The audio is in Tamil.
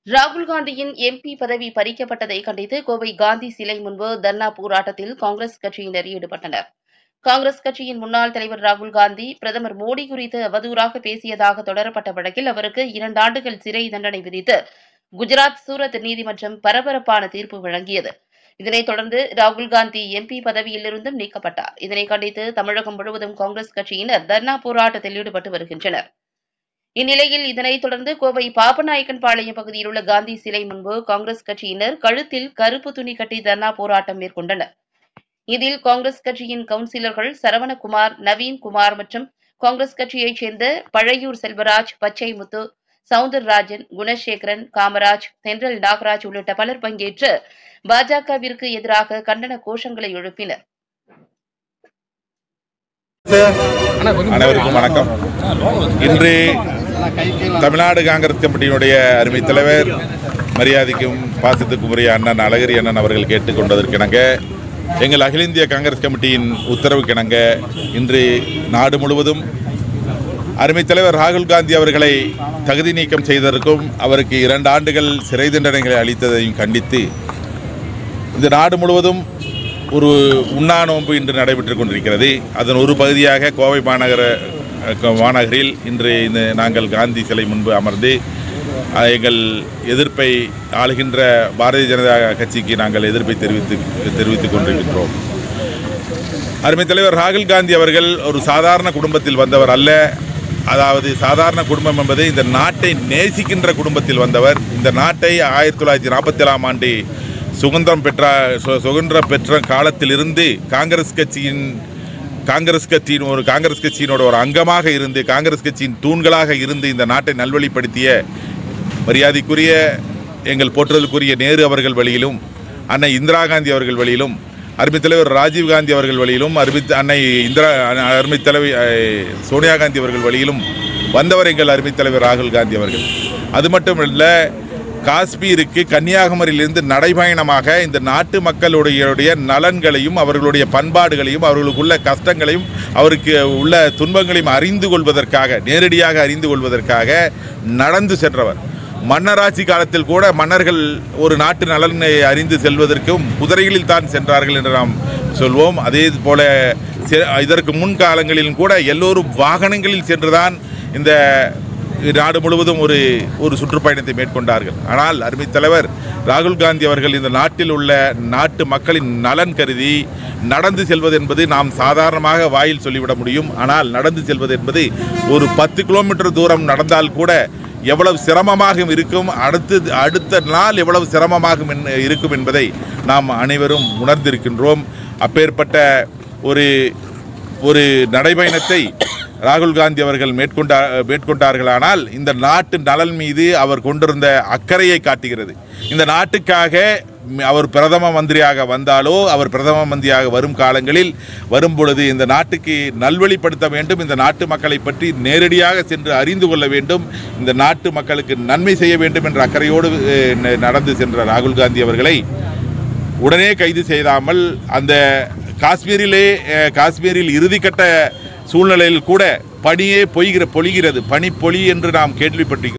ராகுல் காந்தியின் எம்பி பதவி பறிக்கப்பட்டதை கண்டித்து கோவை காந்தி சிலை முன்பு தர்ணா போராட்டத்தில் காங்கிரஸ் கட்சியினர் ஈடுபட்டனர் காங்கிரஸ் கட்சியின் முன்னாள் தலைவர் ராகுல் காந்தி பிரதமர் மோடி குறித்து அவதூறாக பேசியதாக தொடரப்பட்ட வழக்கில் அவருக்கு இரண்டு ஆண்டுகள் சிறை தண்டனை விதித்து குஜராத் சூரத் நீதிமன்றம் பரபரப்பான தீர்ப்பு வழங்கியது இதனைத் தொடர்ந்து ராகுல் காந்தி எம்பி பதவியிலிருந்தும் நீக்கப்பட்டார் இதனை கண்டித்து தமிழகம் முழுவதும் காங்கிரஸ் கட்சியினர் தர்ணா போராட்டத்தில் ஈடுபட்டு வருகின்றனர் இந்நிலையில் இதனைத் தொடர்ந்து கோவை பாப்பநாயக்கன்பாளையம் பகுதியில் உள்ள காந்தி சிலை முன்பு காங்கிரஸ் கட்சியினர் கழுத்தில் கருப்பு துணி கட்டி தர்ணா போராட்டம் மேற்கொண்டனர் இதில் காங்கிரஸ் கட்சியின் கவுன்சிலர்கள் சரவணகுமார் நவீன்குமார் மற்றும் காங்கிரஸ் கட்சியைச் சேர்ந்த பழையூர் செல்வராஜ் பச்சைமுத்து சவுந்தரராஜன் குணசேகரன் காமராஜ் தென்றல் நாகராஜ் உள்ளிட்ட பலர் பங்கேற்று பாஜகவிற்கு எதிராக கண்டன கோஷங்களை எழுப்பினர் அனைவருக்கும் வணக்கம் இன்று தமிழ்நாடு காங்கிரஸ் கமிட்டியினுடைய அருமை தலைவர் மரியாதைக்கும் பாசத்துக்கும் உரிய அண்ணன் அழகிரி அண்ணன் அவர்கள் கேட்டுக்கொண்டதற்கிணங்க எங்கள் அகில இந்திய காங்கிரஸ் கமிட்டியின் உத்தரவுக்கிணங்க இன்று நாடு முழுவதும் அருமை தலைவர் ராகுல் காந்தி அவர்களை தகுதி நீக்கம் செய்ததற்கும் அவருக்கு இரண்டு ஆண்டுகள் சிறை தண்டனைகளை அளித்ததையும் கண்டித்து இந்த நாடு முழுவதும் ஒரு உண்ணா நோன்பு இன்று நடைபெற்றுக் கொண்டிருக்கிறது அதன் ஒரு பகுதியாக கோவை மாநகர அஹ், மாநகரில் இன்று இந்த நாங்கள் காந்தி சிலை முன்பு அமர்ந்து அஹ், எங்கள் எதிர்ப்பை ஆளுகின்ற பாரதிய ஜனதா கட்சிக்கு நாங்கள் எதிர்ப்பை தெரிவித்து தெரிவித்துக் கொண்டிருக்கின்றோம் அருமை தலைவர் ராகுல் காந்தி அவர்கள் ஒரு சாதாரண குடும்பத்தில் வந்தவர் அல்ல அதாவது சாதாரண குடும்பம் என்பது இந்த நாட்டை நேசிக்கின்ற குடும்பத்தில் வந்தவர் இந்த நாட்டை ஆயிரத்தி தொள்ளாயிரத்தி நாற்பத்தி ஏழாம் ஆண்டு சுதந்திரம் பெற்ற சு- சுதந்திரம் பெற்ற காலத்திலிருந்து காங்கிரஸ் கட்சியின் காங்கிரஸ் கட்சியின் ஒரு காங்கிரஸ் கட்சியினோட ஒரு அங்கமாக இருந்து காங்கிரஸ் கட்சியின் தூண்களாக இருந்து இந்த நாட்டை நல்வழிப்படுத்திய மரியாதைக்குரிய எங்கள் போற்றுதலுக்குரிய நேரு அவர்கள் வழியிலும் அன்னை இந்திரா காந்தி அவர்கள் வழியிலும் அருமைத் தலைவர் ராஜீவ் காந்தி அவர்கள் வழியிலும் அருமித் அன்னை இந்திரா அருமைத் தலைவி அஹ், சோனியா காந்தி அவர்கள் வழியிலும் வந்தவர் எங்கள் அருமைத் தலைவர் ராகுல் காந்தி அவர்கள் அது மட்டுமல்ல காஷ்மீருக்கு கன்னியாகுமரியிலிருந்து நடைபயணமாக இந்த நாட்டு மக்களுடைய நலன்களையும் அவர்களுடைய பண்பாடுகளையும் அவர்களுக்குள்ள கஷ்டங்களையும் அவருக்கு உள்ள துன்பங்களையும் அறிந்து கொள்வதற்காக நேரடியாக அறிந்து கொள்வதற்காக நடந்து சென்றவர் மன்னராட்சி காலத்தில் கூட மன்னர்கள் ஒரு நாட்டு நலனை அறிந்து செல்வதற்கும் குதிரைகளில் தான் சென்றார்கள் என்று நாம் சொல்வோம் அதே போல செ- இதற்கு முன் காலங்களிலும் கூட எல்லோரும் வாகனங்களில் சென்றுதான் இந்த நாடு முழுவதும் ஒரு ஒரு சுற்றுப்பயணத்தை மேற்கொண்டார்கள் ஆனால் அருமைத் தலைவர் ராகுல் காந்தி அவர்கள் இந்த நாட்டில் உள்ள நாட்டு மக்களின் நலன் கருதி நடந்து செல்வது என்பது நாம் சாதாரணமாக வாயில் சொல்லிவிட முடியும் ஆனால் நடந்து செல்வது என்பது ஒரு பத்து கிலோமீட்டர் தூரம் நடந்தால் கூட எவ்வளவு சிரமமாக இருக்கும் அடுத்து அடுத்த நாள் எவ்வளவு சிரமமாக இருக்கும் என்பதை நாம் அனைவரும் உணர்ந்திருக்கின்றோம் அப்பேற்பட்ட ஒரு ஒரு நடைபயணத்தை ராகுல் காந்தி அவர்கள் மேற்கொண்டா மேற்கொண்டார்களானால் இந்த நாட்டு நலன் மீது அவர் கொண்டிருந்த அக்கறையை காட்டுகிறது இந்த நாட்டுக்காக ம், அவர் பிரதம மந்திரியாக வந்தாலோ அவர் பிரதம மந்திரியாக வரும் காலங்களில் வரும் பொழுது இந்த நாட்டுக்கு நல்வழிப்படுத்த வேண்டும் இந்த நாட்டு மக்களை பற்றி நேரடியாக சென்று அறிந்து கொள்ள வேண்டும் இந்த நாட்டு மக்களுக்கு நன்மை செய்ய வேண்டும் என்ற அக்கறையோடு அஹ், ந- நடந்து சென்ற ராகுல் காந்தி அவர்களை உடனே கைது செய்தாமல் அந்த காஷ்மீரிலே அஹ், காஷ்மீரில் இறுதிக்கட்ட சூழ்நிலையில் கூட பனியே பொய்கிற பொழிகிறது பனி பொழி என்று நாம் கேள்விப்பட்டி